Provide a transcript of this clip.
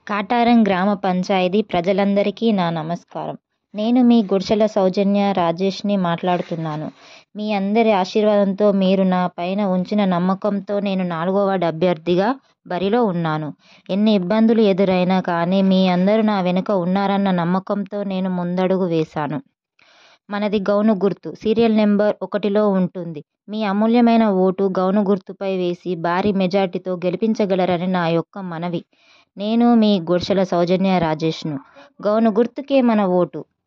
కాటారం గ్రామ పంచాయతీ ప్రజలందరికీ నా నమస్కారం నేను మీ గుడిసెల సౌజన్య రాజేష్ని మాట్లాడుతున్నాను మీ అందరి ఆశీర్వాదంతో మీరు నా పైన ఉంచిన నమ్మకంతో నేను నాలుగో వార్డు అభ్యర్థిగా బరిలో ఉన్నాను ఎన్ని ఇబ్బందులు ఎదురైనా కానీ మీ అందరూ నా వెనుక ఉన్నారన్న నమ్మకంతో నేను ముందడుగు వేశాను మనది గౌను గుర్తు సీరియల్ నెంబర్ ఒకటిలో ఉంటుంది మీ అమూల్యమైన ఓటు గౌను గుర్తుపై వేసి భారీ మెజార్టీతో గెలిపించగలరని నా యొక్క మనవి నేను మీ గుడిసెల సౌజన్య రాజేష్ను గౌను గుర్తుకే మన ఓటు